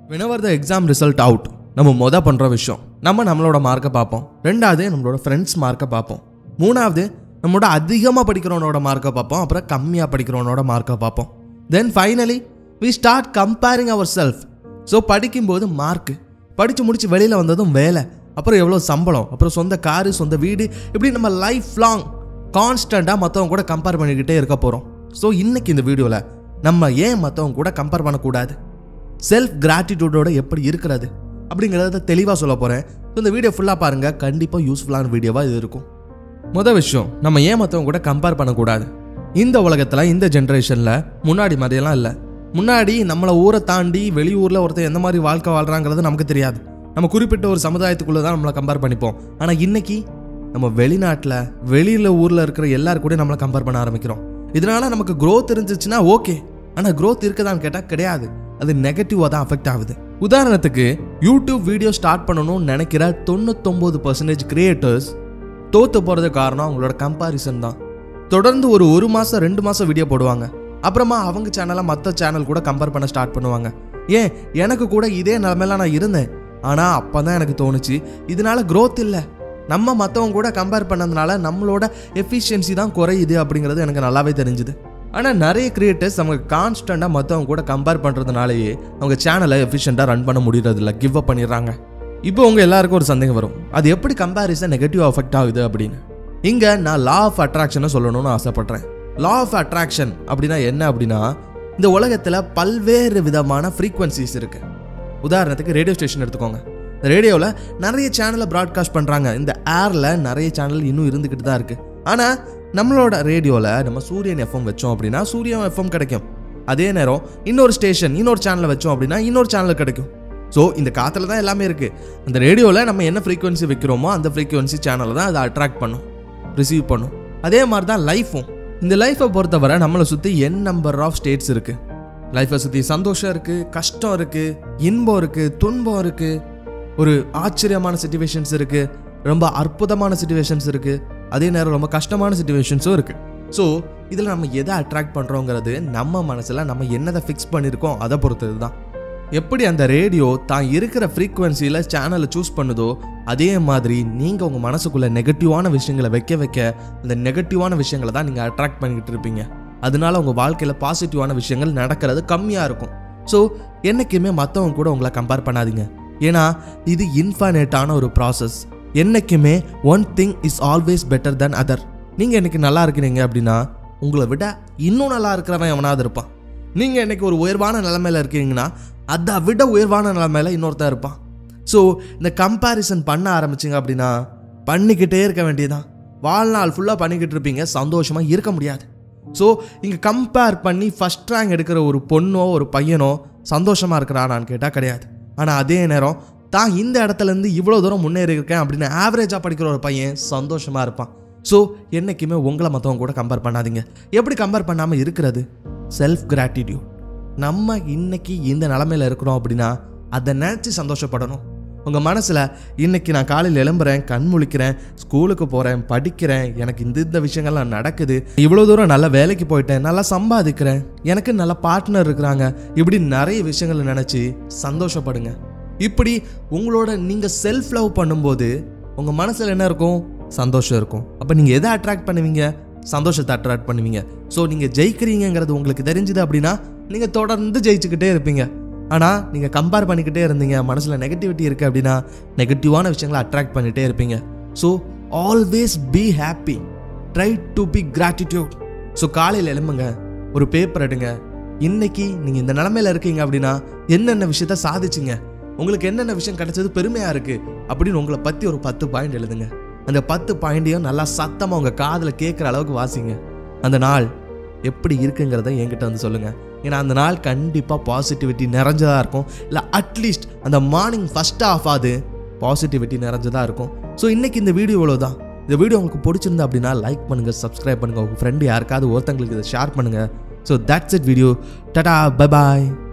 whenever the exam result out நம்ம மொதல் பண்ணுற விஷயம் நம்ம நம்மளோட மார்க்கை பார்ப்போம் ரெண்டாவது நம்மளோட ஃப்ரெண்ட்ஸ் மார்க்கை பார்ப்போம் மூணாவது நம்மளோட அதிகமாக படிக்கிறவனோட மார்க்கை பார்ப்போம் அப்புறம் கம்மியாக படிக்கிறவனோட மார்க்கை பார்ப்போம் then finally we start comparing our self so படிக்கும்போது மார்க்கு படித்து முடிச்சு வெளியில் வந்ததும் வேலை அப்புறம் எவ்வளோ சம்பளம் அப்புறம் சொந்த காரு சொந்த வீடு இப்படி நம்ம லைஃப் லாங் கான்ஸ்டண்ட்டாக மற்றவங்க கூட கம்பேர் பண்ணிக்கிட்டே இருக்க போகிறோம் ஸோ இன்னைக்கு இந்த வீடியோவில் நம்ம ஏன் மற்றவங்க கூட கம்பேர் பண்ணக்கூடாது செல்ஃப் கிராட்டிடியூடோட எப்படி இருக்கிறது அப்படிங்கிறத தெளிவாக சொல்ல போகிறேன் ஸோ இந்த வீடியோ ஃபுல்லாக பாருங்கள் கண்டிப்பாக யூஸ்ஃபுல்லான வீடியோவாக இது இருக்கும் மொதல் விஷயம் நம்ம ஏன் மற்றவங்க கூட கம்பேர் பண்ணக்கூடாது இந்த உலகத்தில் இந்த ஜென்ரேஷனில் முன்னாடி மாதிரியெல்லாம் இல்லை முன்னாடி நம்மளை ஊரை தாண்டி வெளியூரில் ஒருத்தர் எந்த மாதிரி வாழ்க்கை வாழ்கிறாங்கிறது நமக்கு தெரியாது நம்ம குறிப்பிட்ட ஒரு சமுதாயத்துக்குள்ளே தான் நம்மளை கம்பேர் பண்ணிப்போம் ஆனால் இன்னைக்கு நம்ம வெளிநாட்டில் வெளியில் ஊரில் இருக்கிற எல்லாரும் கூட நம்மளை கம்பேர் பண்ண ஆரம்பிக்கிறோம் இதனால நமக்கு growth இருந்துச்சுன்னா ஓகே ஆனால் growth இருக்குதான்னு கேட்டால் கிடையாது அது நெகட்டிவாக தான் அஃபெக்ட் ஆகுது உதாரணத்துக்கு யூடியூப் வீடியோ ஸ்டார்ட் பண்ணணும்னு நினைக்கிற தொண்ணூத்தொம்பது பர்சன்டேஜ் கிரியேட்டர்ஸ் தோத்து போகிறதுக்கு காரணம் அவங்களோட கம்பாரிசன் தான் தொடர்ந்து ஒரு ஒரு மாதம் ரெண்டு மாதம் வீடியோ போடுவாங்க அப்புறமா அவங்க சேனலை மற்ற சேனல் கூட கம்பேர் பண்ண ஸ்டார்ட் பண்ணுவாங்க ஏன் எனக்கு கூட இதே நிலமையில நான் இருந்தேன் ஆனால் அப்போ தான் எனக்கு தோணுச்சு இதனால growth இல்லை நம்ம மற்றவங்க கூட கம்பேர் பண்ணதுனால நம்மளோட எஃபிஷியன்சி தான் குறையுது அப்படிங்கிறது எனக்கு நல்லாவே தெரிஞ்சுது ஆனால் நிறைய கிரியேட்டர்ஸ் அவங்க கான்ஸ்டண்ட்டாக மற்றவங்க கூட கம்பேர் பண்ணுறதுனாலேயே அவங்க சேனலை எஃபிஷியண்ட்டாக ரன் பண்ண முடியறதில்ல கிவ் அப் பண்ணிடுறாங்க இப்போ உங்கள் எல்லாருக்கும் ஒரு சந்தேகம் வரும் அது எப்படி கம்பேரிசன் நெகட்டிவ் அஃபெக்ட் ஆகுது அப்படின்னு இங்கே நான் லா ஆஃப் அட்ராக்ஷனை சொல்லணும்னு ஆசைப்பட்றேன் லா ஆஃப் அட்ராக்ஷன் அப்படின்னா என்ன அப்படின்னா இந்த உலகத்தில் பல்வேறு விதமான ஃப்ரீக்வன்சிஸ் இருக்குது உதாரணத்துக்கு ரேடியோ ஸ்டேஷன் எடுத்துக்கோங்க இந்த ரேடியோவில் நிறைய சேனலை ப்ராட்காஸ்ட் பண்ணுறாங்க இந்த ஏரில் நிறைய சேனல் இன்னும் இருந்துக்கிட்டு தான் இருக்குது ஆனால் நம்மளோட ரேடியோவில் நம்ம சூரியன் எஃப்எம் வச்சோம் அப்படின்னா சூரியன் எஃப்எம் கிடைக்கும் அதே நேரம் இன்னொரு ஸ்டேஷன் இன்னொரு சேனலை வச்சோம் அப்படின்னா இன்னொரு சேனல் கிடைக்கும் ஸோ இந்த காற்றுல தான் எல்லாமே இருக்குது அந்த ரேடியோவில் நம்ம என்ன ஃப்ரீக்வன்சி வைக்கிறோமோ அந்த ஃப்ரீக்வன்சி சேனலை தான் அதை அட்ராக்ட் பண்ணும் ரிசீவ் பண்ணும் அதே மாதிரி தான் லைஃப்பும் இந்த லைஃப்பை பொறுத்தவரை நம்மளை சுற்றி என் நம்பர் ஆஃப் ஸ்டேட்ஸ் இருக்குது லைஃப்பை சுற்றி சந்தோஷம் இருக்குது கஷ்டம் இருக்குது இன்பம் இருக்குது துன்பம் இருக்குது ஒரு ஆச்சரியமான சுச்சுவேஷன்ஸ் இருக்குது ரொம்ப அற்புதமான சுச்சுவேஷன்ஸ் இருக்குது அதே நேரம் ரொம்ப கஷ்டமான சுச்சுவேஷன்ஸும் இருக்குது ஸோ இதில் நம்ம எதை அட்ராக்ட் பண்ணுறோங்கிறது நம்ம மனசில் நம்ம என்னதை ஃபிக்ஸ் பண்ணியிருக்கோம் அதை பொறுத்தது தான் எப்படி அந்த ரேடியோ தான் இருக்கிற ஃப்ரீக்குவென்சியில் சேனலை சூஸ் பண்ணுதோ அதே மாதிரி நீங்கள் உங்கள் மனசுக்குள்ளே நெகட்டிவான விஷயங்களை வைக்க வைக்க அந்த நெகட்டிவான விஷயங்களை தான் நீங்கள் அட்ராக்ட் பண்ணிக்கிட்டு இருப்பீங்க அதனால உங்கள் வாழ்க்கையில் பாசிட்டிவான விஷயங்கள் நடக்கிறது கம்மியாக இருக்கும் ஸோ என்றைக்குமே மற்றவங்க கூட உங்களை கம்பேர் பண்ணாதீங்க ஏன்னா இது இன்ஃபைனேட்டான ஒரு ப்ராசஸ் என்றைக்குமே one thing is always better than other நீங்கள் இன்னைக்கு நல்லா இருக்கிறீங்க அப்படின்னா உங்களை விட இன்னும் நல்லா இருக்கிறவன் எவனாவது இருப்பான் நீங்கள் இன்னைக்கு ஒரு உயர்வான நிலைமையில இருக்கீங்கன்னா அதை விட உயர்வான நிலைமையில இன்னொருத்தன் இருப்பான் ஸோ இந்த கம்பேரிசன் பண்ண ஆரம்பிச்சிங்க அப்படின்னா பண்ணிக்கிட்டே இருக்க வேண்டியதுதான் வாழ்நாள் ஃபுல்லாக பண்ணிக்கிட்டு இருப்பீங்க சந்தோஷமாக இருக்க முடியாது ஸோ இங்கே கம்பேர் பண்ணி ஃபஸ்ட் ரேங்க் எடுக்கிற ஒரு பொண்ணோ ஒரு பையனோ சந்தோஷமாக இருக்கிறானான்னு கேட்டால் கிடையாது ஆனால் அதே நேரம் தான் இந்த இடத்துலேருந்து இவ்வளோ தூரம் முன்னேறி இருக்கேன் அப்படின்னு ஆவரேஜாக படிக்கிற ஒரு பையன் சந்தோஷமாக இருப்பான் ஸோ என்றைக்குமே உங்களை மற்றவங்க கூட கம்பேர் பண்ணாதீங்க எப்படி கம்பேர் பண்ணாமல் இருக்கிறது செல்ஃப் கிராட்டிடியூட் நம்ம இன்னைக்கு இந்த நிலமையில இருக்கிறோம் அப்படின்னா அதை நினச்சி சந்தோஷப்படணும் உங்கள் மனசில் இன்னைக்கு நான் காலையில் எழும்புறேன் கண் முழிக்கிறேன் ஸ்கூலுக்கு போகிறேன் படிக்கிறேன் எனக்கு இந்த இந்த விஷயங்கள்லாம் நடக்குது இவ்வளோ தூரம் நல்ல வேலைக்கு போயிட்டேன் நல்லா சம்பாதிக்கிறேன் எனக்கு நல்ல பார்ட்னர் இருக்கிறாங்க இப்படி நிறைய விஷயங்களை நினச்சி சந்தோஷப்படுங்க இப்படி உங்களோட நீங்கள் செல்ஃப் லவ் பண்ணும்போது உங்கள் மனசில் என்ன இருக்கும் சந்தோஷம் இருக்கும் அப்போ நீங்கள் எதை அட்ராக்ட் பண்ணுவீங்க சந்தோஷத்தை அட்ராக்ட் பண்ணுவீங்க ஸோ நீங்கள் ஜெயிக்கிறீங்கிறது உங்களுக்கு தெரிஞ்சுது அப்படின்னா நீங்கள் தொடர்ந்து ஜெயிச்சுக்கிட்டே இருப்பீங்க ஆனால் நீங்கள் கம்பேர் பண்ணிக்கிட்டே இருந்தீங்க மனசில் நெகட்டிவிட்டி இருக்குது அப்படின்னா நெகட்டிவான விஷயங்களை அட்ராக்ட் பண்ணிகிட்டே இருப்பீங்க so always be happy try to be gratitude so காலையில் எழும்புங்க ஒரு பேப்பர் எடுங்க இன்னைக்கு நீங்கள் இந்த நிலமையில இருக்கீங்க அப்படின்னா என்னென்ன விஷயத்த சாதிச்சிங்க உங்களுக்கு என்னென்ன விஷயம் கிடைச்சது பெருமையாக இருக்குது அப்படின்னு உங்களை பற்றி ஒரு பத்து பாயிண்ட் எழுதுங்க அந்த பத்து பாயிண்டையும் நல்லா சத்தமாக உங்கள் காதில் கேட்குற அளவுக்கு வாசிங்க அந்த நாள் எப்படி இருக்குங்கிறத என்கிட்ட வந்து சொல்லுங்கள் ஏன்னா அந்த நாள் கண்டிப்பாக பாசிட்டிவிட்டி நிறைஞ்சதாக இருக்கும் இல்லை அட்லீஸ்ட் அந்த மார்னிங் ஃபஸ்ட் ஆஃப் ஆகுது பாசிட்டிவிட்டி நிறைஞ்சதாக இருக்கும் ஸோ இன்னைக்கு இந்த வீடியோ இவ்வளோ தான் இந்த வீடியோ உங்களுக்கு பிடிச்சிருந்தா அப்படின்னா லைக் பண்ணுங்கள் சப்ஸ்கிரைப் பண்ணுங்கள் உங்கள் ஃப்ரெண்டு யாருக்காவது ஒருத்தங்களுக்கு இதை ஷேர் பண்ணுங்கள் so that's it video tata bye bye